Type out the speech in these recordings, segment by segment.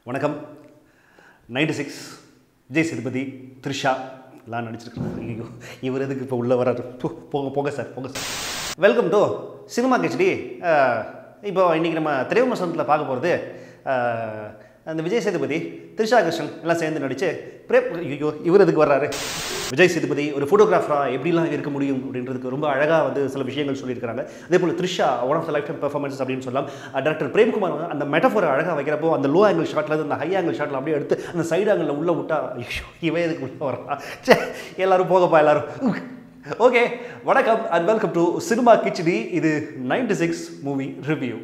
வணக்கம் ninety six Vijay Sethupathi Trisha எல்லாம் நடிச்சிருக்காங்க ஐயோ இவர் எதுக்கு இப்போ உள்ளே வராரு போ, போங்க போங்க சார் போங்க sir welcome to cinema Khichdi இப்போ இன்றைக்கி நம்ம திரைவிமர்சனத்தில் பார்க்க போகிறது அந்த விஜய் சேதுபதி த்ரிஷா கிருஷ்ணன் எல்லாம் சேர்ந்து நடித்து பிரேம் ஐயோ இவர் எதுக்கு வர்றாரு விஜய் சேதுபதி ஒரு ஃபோட்டோகிராஃபராக எப்படிலாம் இருக்க முடியும் அப்படின்றதுக்கு ரொம்ப அழகாக வந்து சில விஷயங்கள் சொல்லியிருக்காங்க அதே போல் Trisha one of the lifetime performance அப்படின்னு சொல்லலாம் டேரக்டர் பிரேம்குமார் வந்து அந்த மெட்டஃபோரை அழகாக வைக்கிறப்போ அந்த லோ ஆங்கிள் ஷாட்டில் அந்த ஹை ஆங்கிள் ஷாட்டில் அப்படியே எடுத்து அந்த சைடு ஆங்கிளில் உள்ளே விட்டா ஐயோ இவன் எதுக்கு உள்ளே வர்றான் சே எல்லாரும் போகப்பா எல்லாரும் ஓகே வணக்கம் and welcome to cinema Khichdi இது ninety six movie review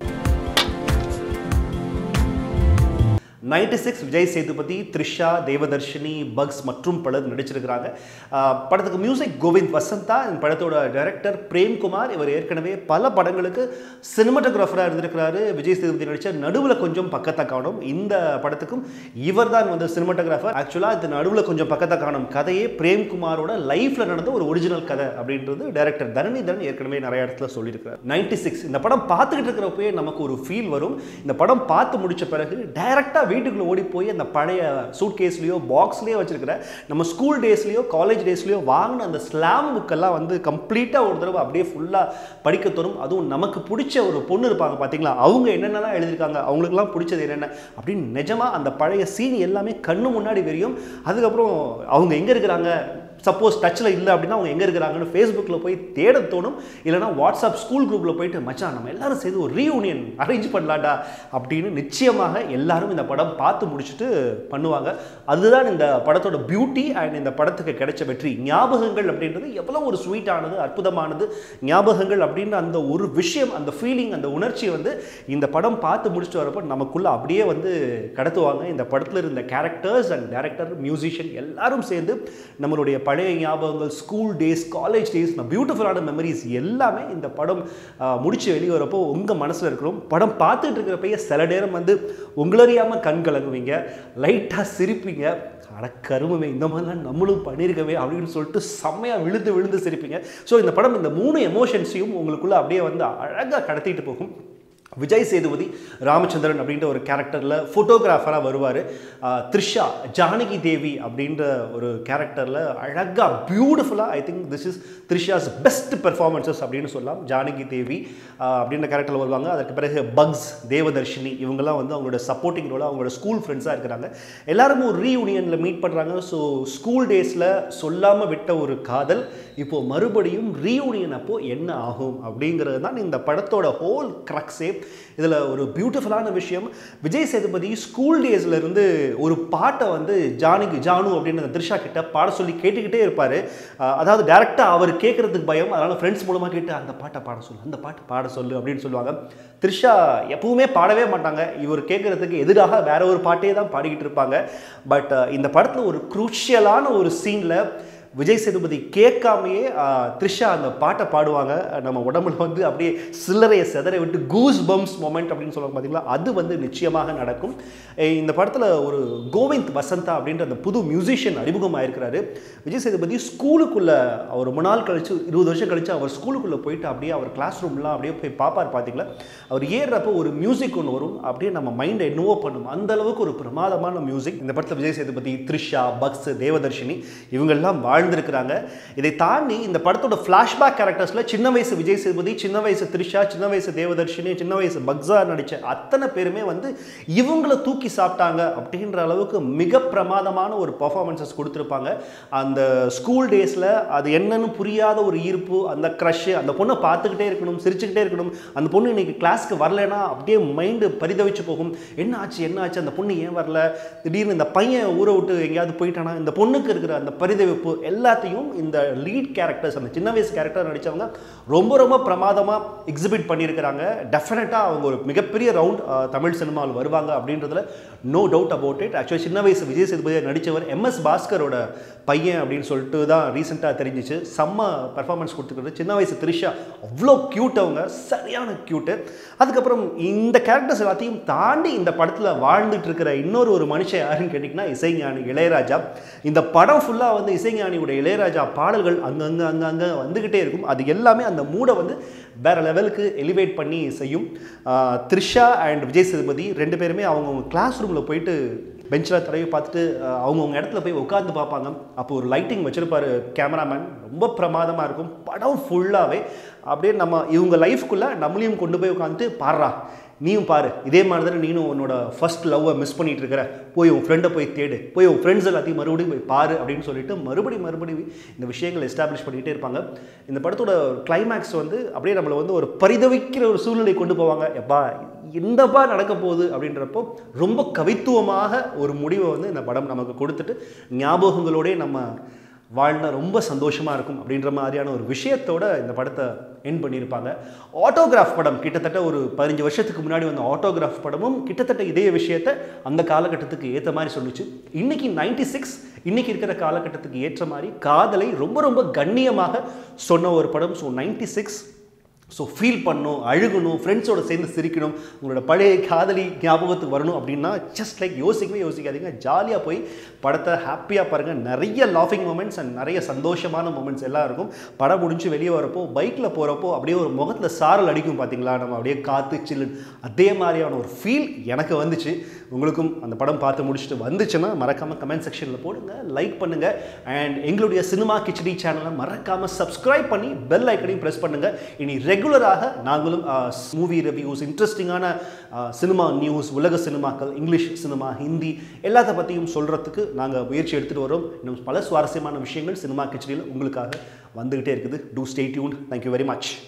ninety six Vijay Sethupathi Trisha Devadarshini Bucks மற்றும் பலர் நடிச்சிருக்கிறாங்க ஆஹ் படத்துக்கு மியூசிக் கோவிந்த் வசந்தா இந்த படத்தோட டைரக்டர் பிரேம்குமார் இவர் ஏற்கனவே பல படங்களுக்கு சினிமாட்டோகிராஃபராக இருந்திருக்கிறாரு விஜய் சேதுபதி நடித்த நடுவில் கொஞ்சம் பக்கத்தை காணும் இந்த படத்துக்கும் இவர் தான் வந்து சினிமாட்டோகிராஃபர் ஆக்சுவலாக இந்த நடுவில் கொஞ்சம் பக்கத்தை காணும் கதையே பிரேம்குமாரோட லைஃப்பில் நடந்த ஒரு ஒரிஜினல் கதை அப்படின்றது டைரக்டர் தரணிதரன் ஏற்கனவே நிறைய இடத்துல சொல்லியிருக்கிறார் நைன்டி சிக்ஸ் இந்த படம் பார்த்துக்கிட்டு இருக்கிறப்பவே நமக்கு ஒரு ஃபீல் வரும் இந்த படம் பார்த்து முடிச்ச பிறகு டைரக்டாக வீட்டுக்குள்ளே ஓடி போய் அந்த பழைய சூட் கேஸ்லேயோ பாக்ஸ்லேயோ வச்சிருக்கிற நம்ம ஸ்கூல் டேஸ்லேயோ காலேஜ் டேஸ்லேயோ வாங்கின அந்த ஸ்லாம் புக்கெல்லாம் வந்து கம்ப்ளீட்டாக ஒரு தடவை அப்படியே ஃபுல்லாக படிக்க தரும் அதுவும் நமக்கு பிடிச்ச ஒரு பொண்ணு இருப்பாங்க பார்த்தீங்களா அவங்க என்னென்னலாம் எழுதியிருக்காங்க அவங்களுக்குலாம் பிடிச்சது என்னென்ன அப்படின்னு நிஜமாக அந்த பழைய சீன் எல்லாமே கண்ணு முன்னாடி தெரியும் அதுக்கப்புறம் அவங்க எங்கே இருக்கிறாங்க சப்போஸ் டச்சில் இல்லை அப்படின்னா அவங்க எங்கே இருக்கிறாங்கன்னு ஃபேஸ்புக்கில் போய் தேட தோணும் இல்லைனா வாட்ஸ்அப் ஸ்கூல் குரூப்பில் போயிட்டு மச்சான் நம்ம எல்லாரும் சேர்ந்து ஒரு ரீயூனியன் அரேஞ்ச் பண்ணலாடா அப்படின்னு நிச்சயமாக எல்லாரும் இந்த படம் பார்த்து முடிச்சுட்டு பண்ணுவாங்க அதுதான் இந்த படத்தோட பியூட்டி அண்ட் இந்த படத்துக்கு கிடைச்ச வெற்றி ஞாபகங்கள் அப்படின்றது எவ்வளோ ஒரு ஸ்வீட்டானது அற்புதமானது ஞாபகங்கள் அப்படின்ற அந்த ஒரு விஷயம் அந்த ஃபீலிங் அந்த உணர்ச்சி வந்து இந்த படம் பார்த்து முடிச்சுட்டு வரப்போ நமக்குள்ளே அப்படியே வந்து கடத்துவாங்க இந்த படத்தில் இருந்த கேரக்டர்ஸ் அண்ட் டேரக்டர் மியூசிஷியன் எல்லாரும் சேர்ந்து நம்மளுடைய பழைய ஞாபகங்கள் ஸ்கூல் டேஸ் காலேஜ் டேஸ் பியூட்டிஃபுல்லான மெமரிஸ் எல்லாமே இந்த படம் ஆஹ், முடிச்சு வெளியே வரப்போ உங்கள் மனசில் இருக்கிறோம் படம் பார்த்துட்டு இருக்கிறப்பயே சில நேரம் வந்து உங்களறியாமல் கண் கலங்குவீங்க லைட்டாக சிரிப்பீங்க அட கருமமே இந்த மாதிரிலாம் நம்மளும் பண்ணியிருக்கவே அப்படின்னு சொல்லிட்டு செம்மையாக விழுந்து விழுந்து சிரிப்பீங்க ஸோ இந்த படம் இந்த மூணு எமோஷன்ஸையும் உங்களுக்குள்ள அப்படியே வந்து அழகாக கடத்திட்டு போகும் விஜய் சேதுபதி ராமச்சந்திரன் அப்படின்ற ஒரு கேரக்டரில் ஃபோட்டோகிராஃபராக வருவார் த்ரிஷா ஜானகி தேவி அப்படின்ற ஒரு கேரக்டரில் அழகாக பியூட்டிஃபுல்லாக I think this is Trisha's best performances அப்படின்னு சொல்லலாம் ஜானகி தேவி ஆஹ், அப்படின்ற கேரக்டரில் வருவாங்க அதற்கு பிறகு பக்ஸ் தேவதர்ஷினி இவங்கெல்லாம் வந்து அவங்களோட சப்போர்ட்டிங் ரோலாக அவங்களோட ஸ்கூல் ஃப்ரெண்ட்ஸாக இருக்கிறாங்க எல்லாரும் ஒரு ரீயூனியனில் மீட் பண்ணுறாங்க ஸோ ஸ்கூல் டேஸில் சொல்லாமல் விட்ட ஒரு காதல் இப்போது மறுபடியும் ரீயூனியன் அப்போ என்ன ஆகும் அப்படிங்கிறது தான் இந்த படத்தோட ஹோல் க்ரக்ஸே இதில் ஒரு பியூட்டிஃபுல்லான விஷயம் விஜய் சேதுபதி ஸ்கூல் டேஸ்ல இருந்து ஒரு பாட்டை வந்து ஜானகி ஜானு அப்படின்னு அந்த த்ரிஷா கிட்ட பாட சொல்லி கேட்டுக்கிட்டே இருப்பார் அதாவது டேரெக்டாக அவர் கேட்குறதுக்கு பயம் அதனால் ஃப்ரெண்ட்ஸ் மூலமாக கேட்டு அந்த பாட்டை பாட சொல்லு அந்த பாட்டை பாட சொல்லு அப்படின்னு சொல்லுவாங்க த்ரிஷா எப்பவுமே பாடவே மாட்டாங்க இவர் கேட்குறதுக்கு எதிராக வேற ஒரு பாட்டே தான் பாடிக்கிட்டு இருப்பாங்க பட் இந்த படத்தில் ஒரு குரூஷியலான ஒரு சீனில் விஜய் சேதுபதி கேட்காமையே ஆஹ், த்ரிஷா அந்த பாட்டை பாடுவாங்க நம்ம உடம்புல வந்து அப்படியே சில்லறையை செதற விட்டு கூஸ் பம்ஸ் மொமெண்ட் அப்படின்னு சொல்லுவாங்க பார்த்தீங்களா அது வந்து நிச்சயமாக நடக்கும் அஹ் இந்த படத்தில் ஒரு கோவிந்த் வசந்தா அப்படின்ற அந்த புது மியூசிஷியன் அறிமுகமாயிருக்கிறாரு விஜய் சேதுபதி ஸ்கூலுக்குள்ளே அவர் ரொம்ப நாள் கழிச்சு இருபது வருஷம் கழிச்சு அவர் ஸ்கூலுக்குள்ளே போயிட்டு அப்படியே அவர் கிளாஸ் ரூம்லாம் அப்படியே போய் பார்ப்பார் பார்த்தீங்களா அவர் ஏறுறப்போ ஒரு மியூசிக் ஒன்று வரும் அப்படியே நம்ம மைண்டை என்னவோ பண்ணும் அந்த அளவுக்கு ஒரு பிரமாதமான மியூசிக் இந்த படத்தில் விஜய் சேதுபதி த்ரிஷா பக்ஸ் தேவதர்ஷினி இவங்கெல்லாம் வாழ்ந்திருக்கிறாங்க இதை தாண்டி இந்த படத்தோட ஃப்ளாஷ்பேக் கேரக்டர்ஸில் சின்ன வயசு விஜய் சேதுபதி சின்ன வயசு த்ரிஷா சின்ன வயசு தேவதர்ஷினி சின்ன வயசு பக்ஸா நடித்த அத்தனை பேருமே வந்து இவங்களை தூக்கி சாப்பிட்டாங்க அப்படின்ற அளவுக்கு மிக பிரமாதமான ஒரு பர்ஃபார்மன்ஸஸ் கொடுத்துருப்பாங்க அந்த ஸ்கூல் டேஸில் அது என்னன்னு புரியாத ஒரு ஈர்ப்பு அந்த க்ரஷ் அந்த பொண்ணை பார்த்துக்கிட்டே இருக்கணும் சிரிச்சுக்கிட்டே இருக்கணும் அந்த பொண்ணு இன்னைக்கு கிளாஸ்க்கு வரலைன்னா அப்படியே மைண்டு பரிதவிச்சு போகும் என்ன ஆச்சு என்ன ஆச்சு அந்த பொண்ணு ஏன் வரல திடீர்னு இந்த பையன் ஊரை விட்டு எங்கேயாவது போயிட்டானா இந்த பொண்ணுக்கு இருக்கிற அந்த பரிதவிப்பு எல்லாத்தையும் இந்த லீட் கேரக்டர்ஸ் அந்த சின்ன வயசு கேரக்டர் நடித்தவங்க ரொம்ப ரொம்ப பிரமாதமாக எக்ஸிபிட் பண்ணியிருக்கிறாங்க டெஃபினட்டாக அவங்க ஒரு மிகப்பெரிய ரவுண்ட் தமிழ் சினிமாவில் வருவாங்க அப்படின்றதுல no doubt about it actually சின்ன வயசு விஜய் சேதுபதி நடித்தவர் எம்எஸ் பாஸ்கரோட பையன் அப்படின்னு சொல்லிட்டு தான் ரீசெண்டாக தெரிஞ்சிச்சு செம்ம பெர்ஃபார்மன்ஸ் கொடுத்துக்கிறது சின்ன வயசு த்ரிஷா அவ்வளோ க்யூட் அவங்க சரியான க்யூட்டு அதுக்கப்புறம் இந்த கேரக்டர்ஸ் எல்லாத்தையும் தாண்டி இந்த படத்தில் வாழ்ந்துட்டு இருக்கிற இன்னொரு ஒரு மனுஷன் யாருன்னு கேட்டிங்கன்னா இசைஞானி இளையராஜா இந்த படம் ஃபுல்லாக வந்து இசைஞானி இசைஞானியுடைய இளையராஜா பாடல்கள் அங்கங்கே அங்கங்கே வந்துக்கிட்டே இருக்கும் அது எல்லாமே அந்த மூடை வந்து வேற லெவலுக்கு எலிவேட் பண்ணி செய்யும் ஆஹ் த்ரிஷா அண்ட் விஜய் சேதுபதி ரெண்டு பேருமே அவங்கவுங்க கிளாஸ் ரூமில் போயிட்டு பெஞ்சில் தடவி பார்த்துட்டு அஹ், அவங்கவங்க இடத்துல போய் உட்காந்து பார்ப்பாங்க அப்போ ஒரு லைட்டிங் வச்சிருப்பாரு கேமராமேன் ரொம்ப பிரமாதமாக இருக்கும் படம் ஃபுல்லாகவே அப்படியே நம்ம இவங்க லைஃப்குள்ளே நம்மளையும் கொண்டு போய் உட்காந்துட்டு பாடுறா நீயும் பாரு இதே மாதிரி தானே நீனும் உன்னோட ஃபர்ஸ்ட் லவ்வை மிஸ் பண்ணிட்டு இருக்கிற போய் உன் ஃப்ரெண்டை போய் தேடு போய் உன் ஃப்ரெண்ட்ஸ் எல்லாத்தையும் மறுபடியும் போய் பாரு அப்படின்னு சொல்லிட்டு மறுபடியும் மறுபடியும் இந்த விஷயங்களை எஸ்டாப்ளிஷ் பண்ணிகிட்டே இருப்பாங்க இந்த படத்தோட கிளைமேக்ஸ் வந்து அப்படியே நம்மளை வந்து ஒரு பரிதவிக்கிற ஒரு சூழ்நிலை கொண்டு போவாங்க எப்பா என்னப்பா நடக்க போகுது அப்படின்றப்போ ரொம்ப கவித்துவமாக ஒரு முடிவை வந்து இந்த படம் நமக்கு கொடுத்துட்டு ஞாபகங்களோடே நம்ம வாழ்ந்தா ரொம்ப சந்தோஷமாக இருக்கும் அப்படின்ற மாதிரியான ஒரு விஷயத்தோட இந்த படத்தை என் பண்ணியிருப்பாங்க ஆட்டோகிராஃப் படம் கிட்டத்தட்ட ஒரு பதினஞ்சு வருஷத்துக்கு முன்னாடி வந்த ஆட்டோகிராஃப் படமும் கிட்டத்தட்ட இதே விஷயத்தை அந்த காலகட்டத்துக்கு ஏற்ற மாதிரி சொல்லுச்சு இன்னைக்கு நைன்டி சிக்ஸ் இன்னைக்கு இருக்கிற காலகட்டத்துக்கு ஏற்ற மாதிரி காதலை ரொம்ப ரொம்ப கண்ணியமாக சொன்ன ஒரு படம் so ninety six so feel பண்ணணும் அழுகணும் ஃப்ரெண்ட்ஸோட சேர்ந்து சிரிக்கணும் உங்களோட பழைய காதலி ஞாபகத்துக்கு வரணும் அப்படின்னா ஜஸ்ட் லைக் யோசிக்கவே யோசிக்காதீங்க ஜாலியாக போய் படத்தை ஹாப்பியாக பாருங்கள் நிறைய லாஃபிங் மூமெண்ட்ஸ் அண்ட் நிறைய சந்தோஷமான மூமெண்ட்ஸ் எல்லாம் இருக்கும் படம் முடிஞ்சு வெளியே வரப்போ பைக்கில் போகிறப்போ அப்படியே ஒரு முகத்தில் சாரல் அடிக்கும் பார்த்தீங்களா நம்ம அப்படியே காற்று சில்லு அதே மாதிரியான ஒரு ஃபீல் எனக்கு வந்துச்சு உங்களுக்கும் அந்த படம் பார்த்து முடிச்சுட்டு வந்துச்சுன்னா மறக்காமல் கமெண்ட் செக்ஷனில் போடுங்க லைக் பண்ணுங்கள் அண்ட் எங்களுடைய சினிமா கிச்சடி சேனலை மறக்காமல் சப்ஸ்கிரைப் பண்ணி பெல் ஐக்கனையும் ப்ரெஸ் பண்ணுங்கள் இனி ரெகுலராக நாங்களும் மூவி ரிவ்யூஸ் இன்ட்ரெஸ்டிங்கான சினிமா நியூஸ் உலக சினிமாக்கள் இங்கிலீஷ் சினிமா ஹிந்தி எல்லாத்த பற்றியும் சொல்கிறதுக்கு நாங்கள் முயற்சி எடுத்துகிட்டு வரோம் இன்னும் பல சுவாரஸ்யமான விஷயங்கள் சினிமா கிச்சடியில் உங்களுக்காக வந்துக்கிட்டே இருக்குது to stay tune thank you very much